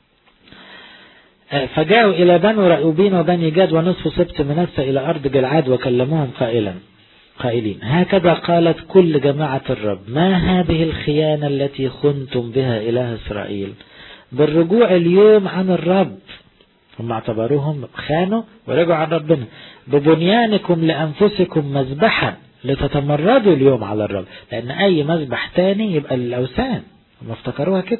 فجاءوا إلى بنو رأوبين وبني جاد ونصف سبت منسى إلى أرض جلعاد وكلموهم قائلا قائلين هكذا قالت كل جماعة الرب ما هذه الخيانة التي خنتم بها إله إسرائيل بالرجوع اليوم عن الرب هم اعتبروهم خانوا ورجعوا عن ربنا ببنيانكم لأنفسكم مذبحا لتتمردوا اليوم على الرب لأن أي مذبح تاني يبقى للأوثان هم افتكروها كده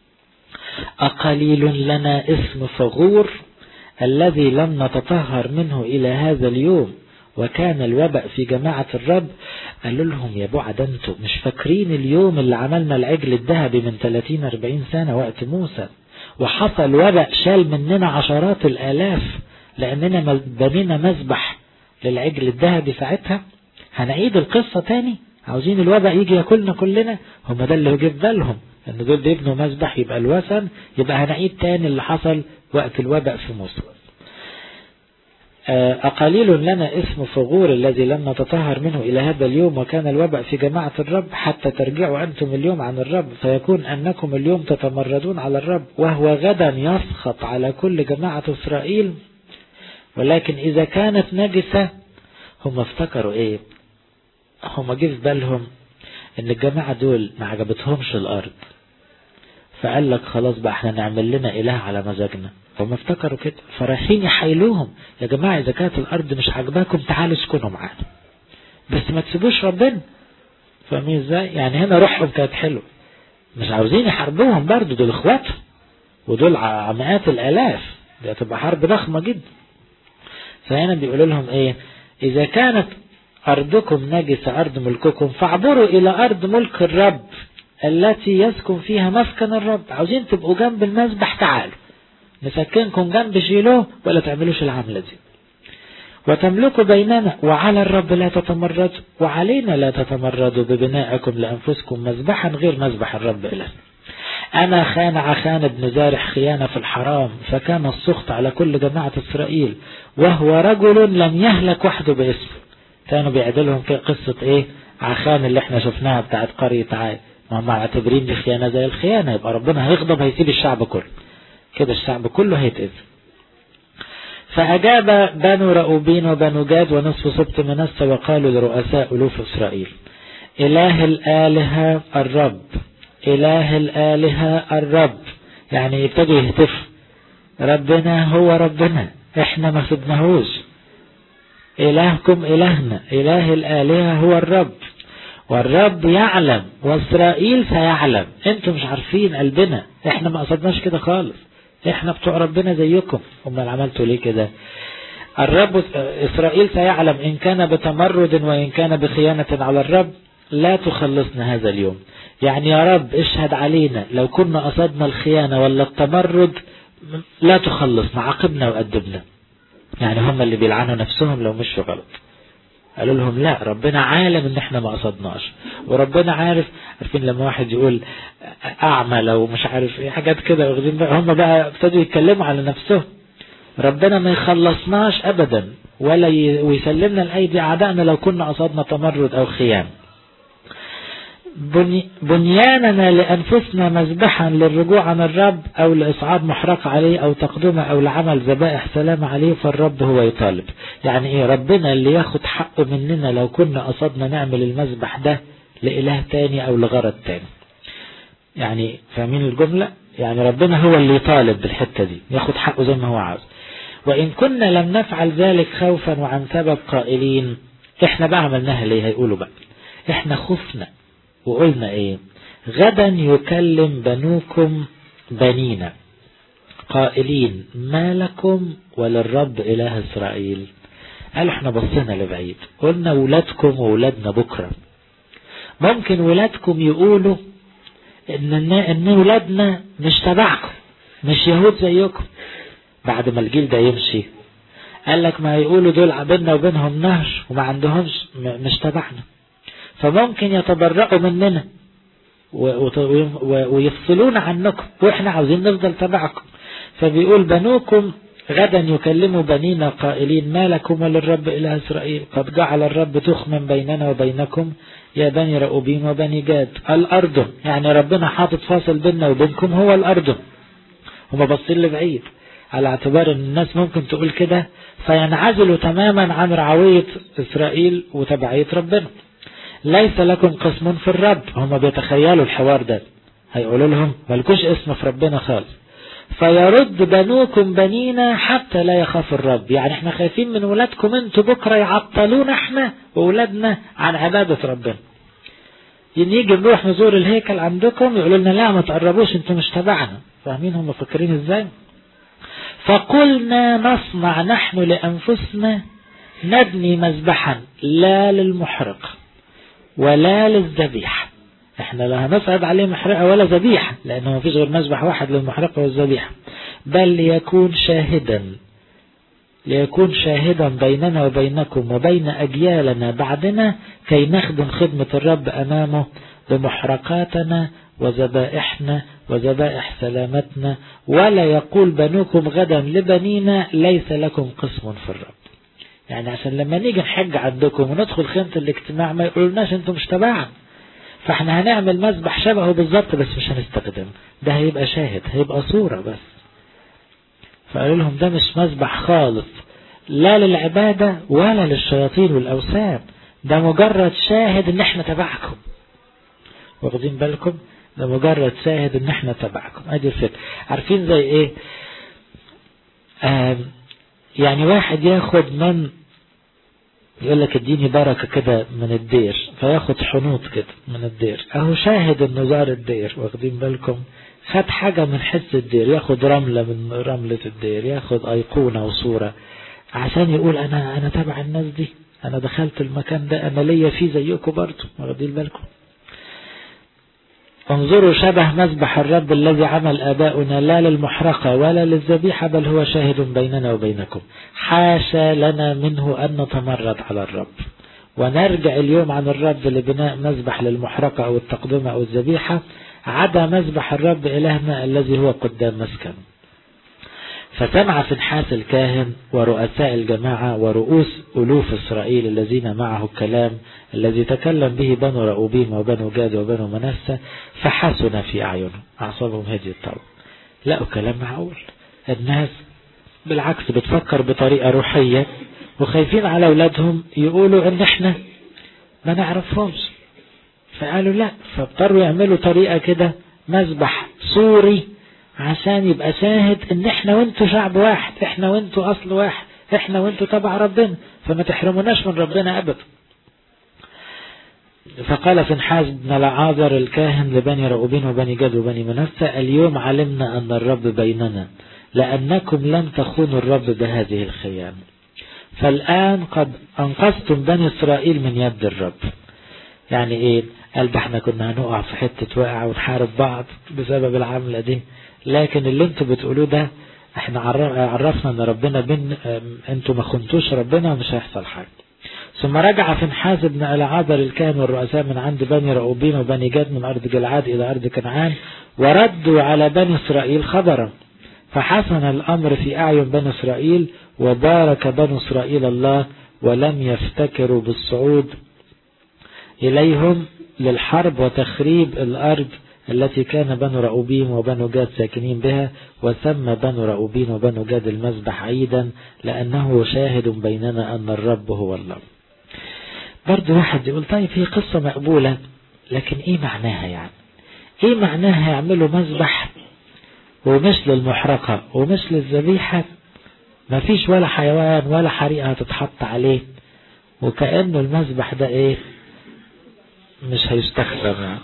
أقليل لنا اسم فغور الذي لم نتطهر منه إلى هذا اليوم وكان الوباء في جماعة الرب قالوا لهم يا بعد انتوا مش فاكرين اليوم اللي عملنا العجل الذهبي من 30-40 سنة وقت موسى وحصل وباء شال مننا عشرات الآلاف لأننا بنينا مذبح للعجل الذهبي ساعتها هنعيد القصة تاني عاوزين الوباء يجي ياكلنا كلنا هم ده اللي جه بالهم ان دول بيبنوا مذبح يبقى الوثن يبقى هنعيد تاني اللي حصل وقت الوباء في موسى أقليل لنا اسم فغور الذي لم نتطهر منه إلى هذا اليوم وكان الوباء في جماعة الرب حتى ترجعوا أنتم اليوم عن الرب فيكون أنكم اليوم تتمردون على الرب وهو غدا يسخط على كل جماعة إسرائيل ولكن إذا كانت نجسة هم افتكروا إيه هم جه في بالهم إن الجماعة دول ما عجبتهمش الأرض فقال لك خلاص بقى احنا نعمل لنا إله على مزاجنا هم افتكروا كده فرايحين يحايلوهم يا جماعة إذا كانت الأرض مش عاجباكم تعالوا اسكنوا معانا بس ما تسيبوش ربنا فاهمين ازاي يعني هنا روحهم كانت حلوة مش عاوزين يحاربوهم برضو دول اخواتهم ودول مئات الآلاف دي هتبقى حرب ضخمة جدا فهنا بيقولوا لهم ايه إذا كانت أرضكم نجسة أرض ملككم فاعبروا إلى أرض ملك الرب التي يسكن فيها مسكن الرب عاوزين تبقوا جنب المسبح تعالوا نسكنكم جنب شيلوه ولا تعملوش العملة دي وتملكوا بيننا وعلى الرب لا تتمردوا وعلينا لا تتمردوا ببنائكم لأنفسكم مذبحا غير مذبح الرب إله أنا خان عخان بن زارح خيانة في الحرام فكان السخط على كل جماعة إسرائيل وهو رجل لم يهلك وحده باسمه كانوا بيعدلهم في قصة إيه عخان اللي احنا شفناها بتاعت قرية عاد ما هم معتبرين دي خيانة زي الخيانة يبقى ربنا هيغضب هيسيب الشعب كله كده الشعب كله هيتأذي فأجاب بنو رؤوبين وبنو جاد ونصف سبت منسى وقالوا لرؤساء ألوف إسرائيل إله الآلهة الرب إله الآلهة الرب يعني يبتدوا يهتفوا ربنا هو ربنا احنا ما سبناهوش إلهكم إلهنا إله الآلهة هو الرب والرب يعلم وإسرائيل سيعلم انتم مش عارفين قلبنا احنا ما قصدناش كده خالص احنا بتوع ربنا زيكم امال عملتوا ليه كده الرب إسرائيل سيعلم إن كان بتمرد وإن كان بخيانة على الرب لا تخلصنا هذا اليوم يعني يا رب اشهد علينا لو كنا قصدنا الخيانة ولا التمرد لا تخلصنا عاقبنا وأدبنا يعني هم اللي بيلعنوا نفسهم لو مشوا غلط قالوا لهم لا ربنا عالم ان احنا ما قصدناش وربنا عارف عارفين لما واحد يقول اعمى لو مش عارف ايه حاجات كده واخدين بقى هم بقى ابتدوا يتكلموا على نفسهم ربنا ما يخلصناش ابدا ولا ويسلمنا الايدي اعدائنا لو كنا قصدنا تمرد او خيانه بني بنياننا لأنفسنا مذبحا للرجوع عن الرب أو لإصعاد محرق عليه أو تقدمه أو لعمل ذبائح سلام عليه فالرب هو يطالب يعني إيه ربنا اللي ياخد حقه مننا لو كنا قصدنا نعمل المذبح ده لإله تاني أو لغرض تاني يعني فاهمين الجملة يعني ربنا هو اللي يطالب بالحتة دي ياخد حقه زي ما هو عاوز وإن كنا لم نفعل ذلك خوفا وعن سبب قائلين احنا بقى عملناها ليه هيقولوا بقى احنا خفنا وقلنا ايه غدا يكلم بنوكم بنينا قائلين ما لكم وللرب اله اسرائيل قالوا احنا بصينا لبعيد قلنا ولادكم وولادنا بكرة ممكن ولادكم يقولوا ان ان ولادنا مش تبعكم مش يهود زيكم بعد ما الجيل ده يمشي قال لك ما يقولوا دول بيننا وبينهم نهر وما عندهمش مش تبعنا فممكن يتبرأوا مننا ويفصلون عنكم واحنا عاوزين نفضل تبعكم فبيقول بنوكم غدا يكلموا بنينا قائلين ما لكم وللرب إله إسرائيل قد جعل الرب تخما بيننا وبينكم يا بني رؤوبين وبني جاد الأردن يعني ربنا حاطط فاصل بيننا وبينكم هو الأردن هما باصين لبعيد على اعتبار ان الناس ممكن تقول كده فينعزلوا تماما عن رعوية إسرائيل وتبعية ربنا ليس لكم قسم في الرب هم بيتخيلوا الحوار ده هيقولوا لهم ملكوش اسم في ربنا خالص فيرد بنوكم بنينا حتى لا يخاف الرب يعني احنا خايفين من ولادكم انتوا بكرة يعطلونا احنا وولادنا عن عبادة ربنا يجي نروح نزور الهيكل عندكم يقولوا لنا لا ما تقربوش انتوا مش تبعنا فاهمين هم فاكرين ازاي فقلنا نصنع نحن لأنفسنا نبني مذبحا لا للمحرق ولا للذبيحة احنا لا هنصعد عليه محرقة ولا ذبيحة لانه ما فيش غير مذبح واحد للمحرقة والذبيحة بل ليكون شاهدا ليكون شاهدا بيننا وبينكم وبين أجيالنا بعدنا كي نخدم خدمة الرب أمامه بمحرقاتنا وذبائحنا وذبائح سلامتنا ولا يقول بنوكم غدا لبنينا ليس لكم قسم في الرب يعني عشان لما نيجي نحج عندكم وندخل خيمة الاجتماع ما يقولوناش انتم مش تبعنا فاحنا هنعمل مذبح شبهه بالظبط بس مش هنستخدم ده هيبقى شاهد هيبقى صورة بس فقالوا لهم ده مش مذبح خالص لا للعبادة ولا للشياطين والأوثان ده مجرد شاهد ان احنا تبعكم واخدين بالكم ده مجرد شاهد ان احنا تبعكم ادي الفكرة عارفين زي ايه يعني واحد ياخد من يقول لك اديني بركة كده من الدير فياخد حنوط كده من الدير اهو شاهد انه زار الدير واخدين بالكم خد حاجة من حس الدير ياخد رملة من رملة الدير ياخد ايقونة وصورة عشان يقول انا انا تبع الناس دي انا دخلت المكان ده انا ليا فيه زيكم برضه واخدين بالكم انظروا شبه مذبح الرب الذي عمل آباؤنا لا للمحرقة ولا للذبيحة بل هو شاهد بيننا وبينكم حاشا لنا منه أن نتمرد على الرب ونرجع اليوم عن الرب لبناء مذبح للمحرقة أو التقدمة أو الذبيحة عدا مذبح الرب إلهنا الذي هو قدام مسكن فسمع فنحاس الكاهن ورؤساء الجماعة ورؤوس ألوف إسرائيل الذين معه الكلام الذي تكلم به بنو رأوبيم وبنو جاد وبنو منسى فحسن في أعينهم أعصابهم هديت طبعا لقوا كلام معقول الناس بالعكس بتفكر بطريقة روحية وخايفين على أولادهم يقولوا إن إحنا ما نعرفهمش فقالوا لا فاضطروا يعملوا طريقة كده مذبح سوري عشان يبقى شاهد ان احنا وانتوا شعب واحد احنا وانتوا اصل واحد احنا وانتوا تبع ربنا فما تحرموناش من ربنا ابدا فقال فنحاس بن لعاذر الكاهن لبني رؤوبين وبني جد وبني منسى اليوم علمنا أن الرب بيننا لأنكم لم تخونوا الرب بهذه الخيانة فالآن قد أنقذتم بني إسرائيل من يد الرب يعني إيه قال ده احنا كنا هنقع في حتة واقع ونحارب بعض بسبب العملة دي لكن اللي انتوا بتقولوه ده احنا عرفنا ان ربنا بين انتوا ما خنتوش ربنا ومش هيحصل حاجة ثم رجع فنحاس بن العاذر الكاهن والرؤساء من عند بني رؤوبين وبني جد من أرض جلعاد إلى أرض كنعان وردوا على بني إسرائيل خبرا فحسن الأمر في أعين بني إسرائيل وبارك بني إسرائيل الله ولم يفتكروا بالصعود إليهم للحرب وتخريب الأرض التي كان بنو رؤوبين وبنو جاد ساكنين بها وسمى بنو رؤوبين وبنو جاد المذبح عيدا لأنه شاهد بيننا أن الرب هو الله برضو واحد يقول طيب هي قصة مقبولة لكن ايه معناها يعني ايه معناها يعملوا مذبح ومش للمحرقة ومش للذبيحة ما فيش ولا حيوان ولا حريقة هتتحط عليه وكأنه المذبح ده ايه مش هيستخدم يعني.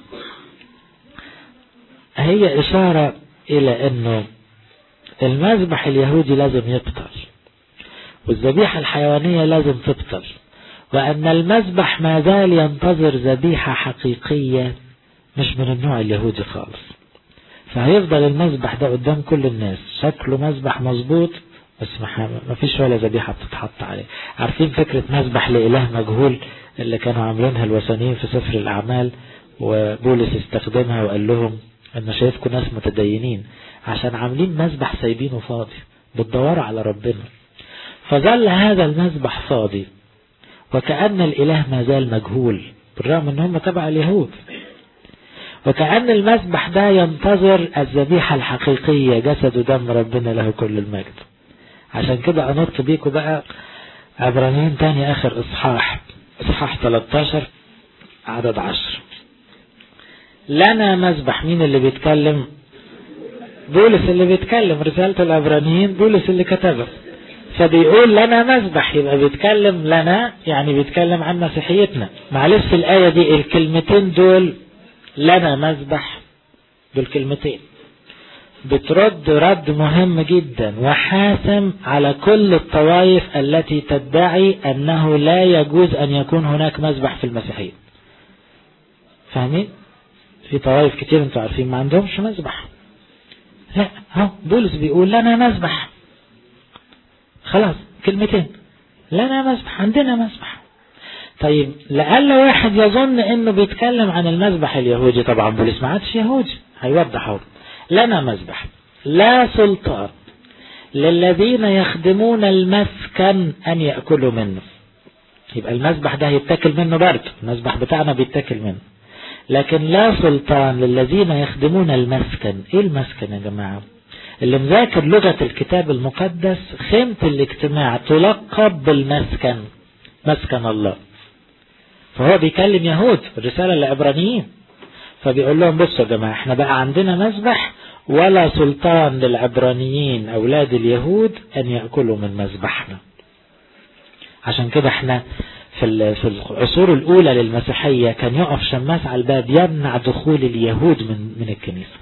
هي إشارة إلى أنه المذبح اليهودي لازم يبطل والذبيحة الحيوانية لازم تبطل وأن المذبح ما زال ينتظر ذبيحة حقيقية مش من النوع اليهودي خالص فهيفضل المذبح ده قدام كل الناس شكله مذبح مظبوط بس ما فيش ولا ذبيحة بتتحط عليه عارفين فكرة مذبح لإله مجهول اللي كانوا عاملينها الوثنيين في سفر الأعمال وبولس استخدمها وقال لهم أنا شايفكم ناس متدينين عشان عاملين مذبح سايبينه فاضي بتدوروا على ربنا فظل هذا المذبح فاضي وكأن الإله ما زال مجهول بالرغم ان هم تبع اليهود وكأن المذبح ده ينتظر الذبيحة الحقيقية جسد ودم ربنا له كل المجد عشان كده أنط بيكم بقى عبرانيين تاني آخر إصحاح إصحاح 13 عدد 10 لنا مذبح مين اللي بيتكلم بولس اللي بيتكلم رسالة العبرانيين بولس اللي كتبها فبيقول لنا مذبح يبقى بيتكلم لنا يعني بيتكلم عن مسيحيتنا معلش الآية دي الكلمتين دول لنا مذبح دول كلمتين بترد رد مهم جدا وحاسم على كل الطوائف التي تدعي أنه لا يجوز أن يكون هناك مذبح في المسيحية فاهمين؟ في طوائف كتير انتوا عارفين ما عندهمش مذبح لا ها بولس بيقول لنا مذبح خلاص كلمتين لنا مذبح عندنا مذبح طيب لعل واحد يظن انه بيتكلم عن المذبح اليهودي طبعا بولس ما عادش يهودي هيوضح هو لنا مذبح لا سلطان للذين يخدمون المسكن ان ياكلوا منه يبقى المذبح ده هيتاكل منه برضه المذبح بتاعنا بيتاكل منه لكن لا سلطان للذين يخدمون المسكن ايه المسكن يا جماعه اللي مذاكر لغة الكتاب المقدس خيمة الاجتماع تلقب بالمسكن مسكن الله فهو بيكلم يهود الرسالة العبرانيين فبيقول لهم بصوا يا جماعة احنا بقى عندنا مذبح ولا سلطان للعبرانيين أولاد اليهود أن يأكلوا من مذبحنا عشان كده احنا في في العصور الأولى للمسيحية كان يقف شماس على الباب يمنع دخول اليهود من من الكنيسة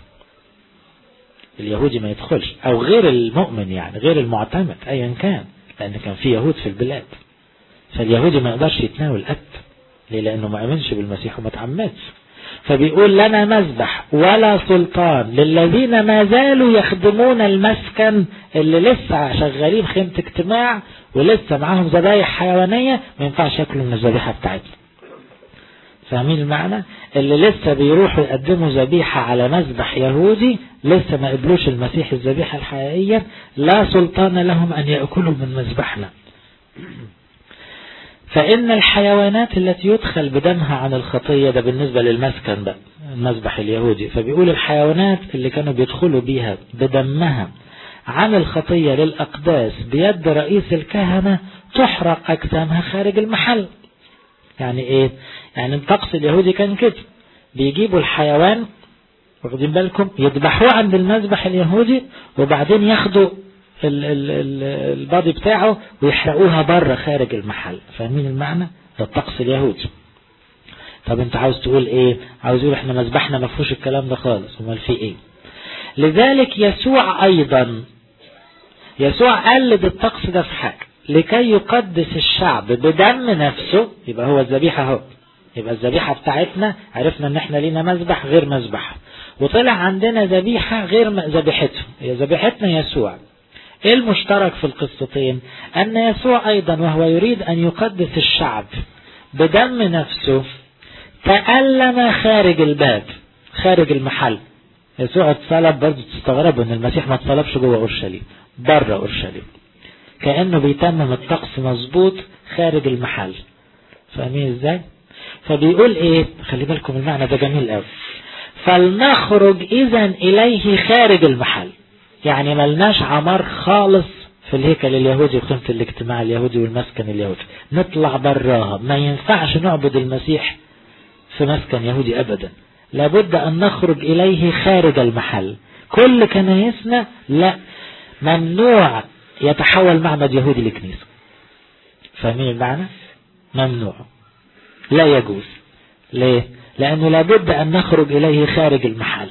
اليهودي ما يدخلش او غير المؤمن يعني غير المعتمد ايا كان لان كان في يهود في البلاد فاليهودي ما يقدرش يتناول قد ليه لانه ما امنش بالمسيح وما تعمدش فبيقول لنا مذبح ولا سلطان للذين ما زالوا يخدمون المسكن اللي لسه شغالين خيمة اجتماع ولسه معاهم ذبايح حيوانية ما ينفعش ياكلوا من الذبيحة بتاعتنا فاهمين المعنى اللي لسه بيروحوا يقدموا ذبيحة على مذبح يهودي لسه ما قبلوش المسيح الذبيحة الحقيقية لا سلطان لهم أن يأكلوا من مذبحنا فإن الحيوانات التي يدخل بدمها عن الخطية ده بالنسبة للمسكن بقى المذبح اليهودي فبيقول الحيوانات اللي كانوا بيدخلوا بيها بدمها عن الخطية للأقداس بيد رئيس الكهنة تحرق أجسامها خارج المحل يعني إيه يعني الطقس اليهودي كان كده بيجيبوا الحيوان واخدين بالكم يذبحوه عند المذبح اليهودي وبعدين ياخدوا البادي بتاعه ويحرقوها بره خارج المحل فاهمين المعنى ده الطقس اليهودي طب انت عاوز تقول ايه عاوز يقول احنا مذبحنا ما فيهوش الكلام ده خالص امال في ايه لذلك يسوع ايضا يسوع قلد الطقس ده في حاجه لكي يقدس الشعب بدم نفسه يبقى هو الذبيحه اهو يبقى الذبيحه بتاعتنا عرفنا ان احنا لينا مذبح غير مذبح وطلع عندنا ذبيحه غير ذبيحتهم هي ذبيحتنا يسوع ايه المشترك في القصتين ان يسوع ايضا وهو يريد ان يقدس الشعب بدم نفسه تألم خارج الباب خارج المحل يسوع اتصلب برضه تستغربوا ان المسيح ما اتصلبش جوه اورشليم بره اورشليم كانه بيتمم الطقس مظبوط خارج المحل فاهمين ازاي فبيقول ايه خلي بالكم المعنى ده جميل قوي فلنخرج اذا اليه خارج المحل يعني ملناش عمار خالص في الهيكل اليهودي وقيمة الاجتماع اليهودي والمسكن اليهودي نطلع براها ما ينفعش نعبد المسيح في مسكن يهودي أبدا لابد أن نخرج إليه خارج المحل كل كنايسنا لا ممنوع يتحول معبد يهودي لكنيسة فاهمين المعنى ممنوع لا يجوز ليه لأنه لابد أن نخرج إليه خارج المحل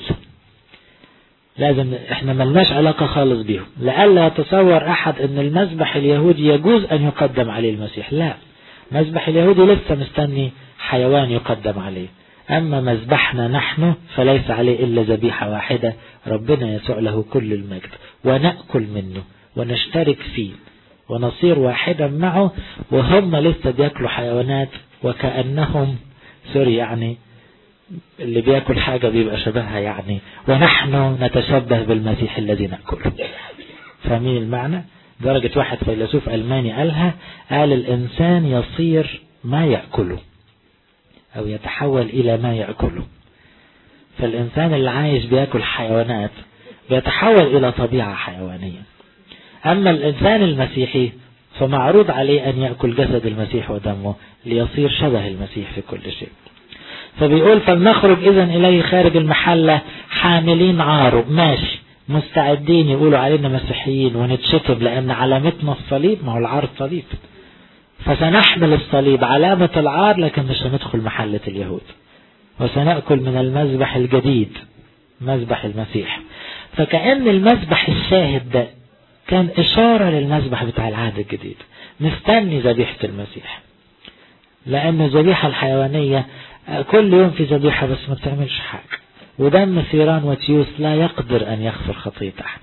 لازم احنا ملناش علاقة خالص بيهم لألا يتصور أحد أن المذبح اليهودي يجوز أن يقدم عليه المسيح لا مذبح اليهودي لسه مستني حيوان يقدم عليه أما مذبحنا نحن فليس عليه إلا ذبيحة واحدة ربنا يسوع له كل المجد ونأكل منه ونشترك فيه ونصير واحدا معه وهم لسه بياكلوا حيوانات وكأنهم سوري يعني اللي بياكل حاجة بيبقى شبهها يعني ونحن نتشبه بالمسيح الذي نأكله فاهمين المعنى درجة واحد فيلسوف ألماني قالها قال الإنسان يصير ما يأكله أو يتحول إلى ما يأكله فالإنسان اللي عايش بياكل حيوانات بيتحول إلى طبيعة حيوانية أما الإنسان المسيحي فمعروض عليه أن يأكل جسد المسيح ودمه ليصير شبه المسيح في كل شيء فبيقول فلنخرج إذا إليه خارج المحلة حاملين عاره ماشي مستعدين يقولوا علينا مسيحيين ونتشتم لأن علامتنا الصليب ما هو العار الصليب فسنحمل الصليب علامة العار لكن مش هندخل محلة اليهود وسنأكل من المذبح الجديد مذبح المسيح فكأن المذبح الشاهد ده كان إشارة للمذبح بتاع العهد الجديد مستني ذبيحة المسيح لأن الذبيحة الحيوانية كل يوم في ذبيحة بس ما بتعملش حاجة ودم ثيران وتيوس لا يقدر أن يغفر خطية أحد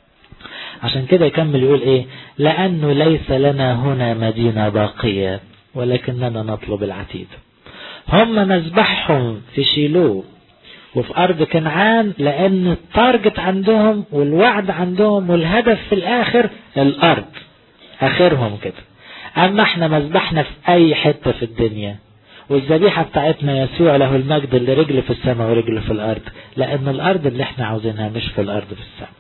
عشان كده يكمل يقول إيه لأنه ليس لنا هنا مدينة باقية ولكننا نطلب العتيد هم مذبحهم في شيلو وفي أرض كنعان لأن التارجت عندهم والوعد عندهم والهدف في الآخر الأرض آخرهم كده أما احنا مذبحنا في أي حتة في الدنيا والذبيحة بتاعتنا يسوع له المجد اللي رجل في السماء ورجل في الأرض لأن الأرض اللي احنا عاوزينها مش في الأرض في السماء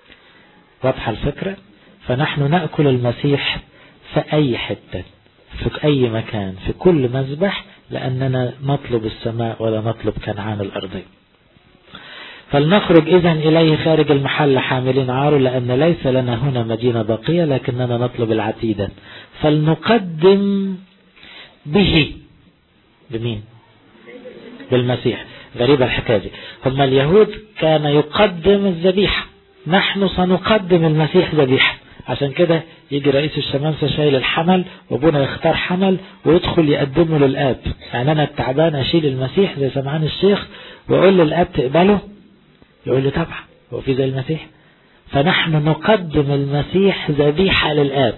واضحة الفكرة فنحن نأكل المسيح في أي حتة في أي مكان في كل مذبح لأننا نطلب السماء ولا نطلب كنعان الأرضي فلنخرج إذا إليه خارج المحل حاملين عاره لأن ليس لنا هنا مدينة باقية لكننا نطلب العتيدة فلنقدم به بمين بالمسيح غريبة الحكاية دي هم اليهود كان يقدم الذبيحة نحن سنقدم المسيح ذبيحة عشان كده يجي رئيس الشمامسة شايل الحمل وابونا يختار حمل ويدخل يقدمه للآب يعني أنا التعبان أشيل المسيح زي سمعان الشيخ وأقول للآب تقبله يقول له طبعا هو في زي المسيح فنحن نقدم المسيح ذبيحة للآب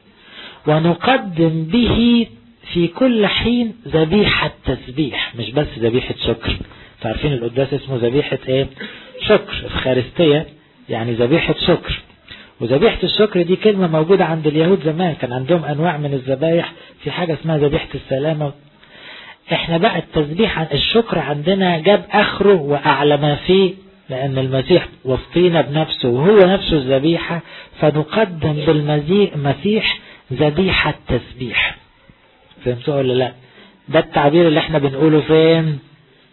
ونقدم به في كل حين ذبيحة تسبيح مش بس ذبيحة شكر تعرفين القداس اسمه ذبيحة ايه شكر افخارستية يعني ذبيحة شكر وذبيحة الشكر دي كلمة موجودة عند اليهود زمان كان عندهم انواع من الذبايح في حاجة اسمها ذبيحة السلامة احنا بقى التسبيح عن الشكر عندنا جاب اخره واعلى ما فيه لأن المسيح وسطينا بنفسه وهو نفسه الذبيحة فنقدم بالمسيح ذبيحة تسبيح فهمتوا ولا لا ده التعبير اللي احنا بنقوله فين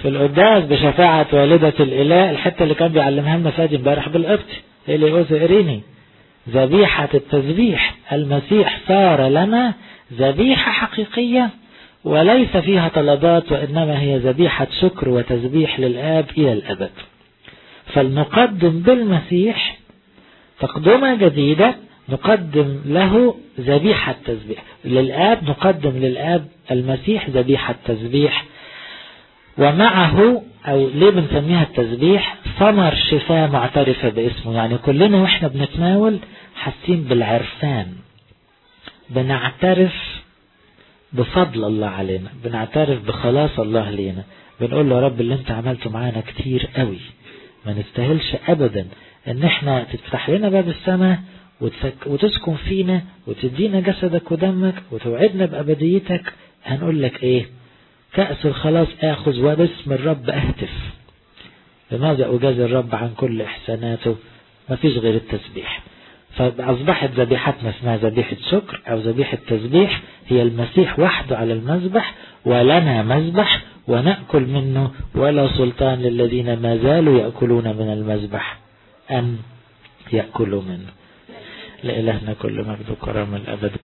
في القداس بشفاعة والدة الإله الحتة اللي كان بيعلمها لنا فادي امبارح بالقبطي اللي يقول إريني ذبيحة التسبيح المسيح صار لنا ذبيحة حقيقية وليس فيها طلبات وإنما هي ذبيحة شكر وتسبيح للآب إلى الأبد فلنقدم بالمسيح تقدمة جديدة نقدم له ذبيحة تسبيح للآب نقدم للآب المسيح ذبيحة تسبيح ومعه أو ليه بنسميها التسبيح ثمر شفاء معترفة باسمه يعني كلنا واحنا بنتناول حاسين بالعرفان بنعترف بفضل الله علينا بنعترف بخلاص الله لينا بنقول له يا رب اللي انت عملته معانا كتير قوي ما نستاهلش ابدا ان احنا تفتح لنا باب السماء وتسكن فينا وتدينا جسدك ودمك وتوعدنا بأبديتك هنقول لك ايه كأس الخلاص اخذ وباسم الرب اهتف لماذا اجازي الرب عن كل احساناته ما فيش غير التسبيح فأصبحت ذبيحتنا اسمها ذبيحة شكر أو ذبيحة تسبيح هي المسيح وحده على المذبح ولنا مذبح ونأكل منه ولا سلطان للذين ما زالوا يأكلون من المذبح أن يأكلوا منه لإلهنا كل مجد وكرم الأبد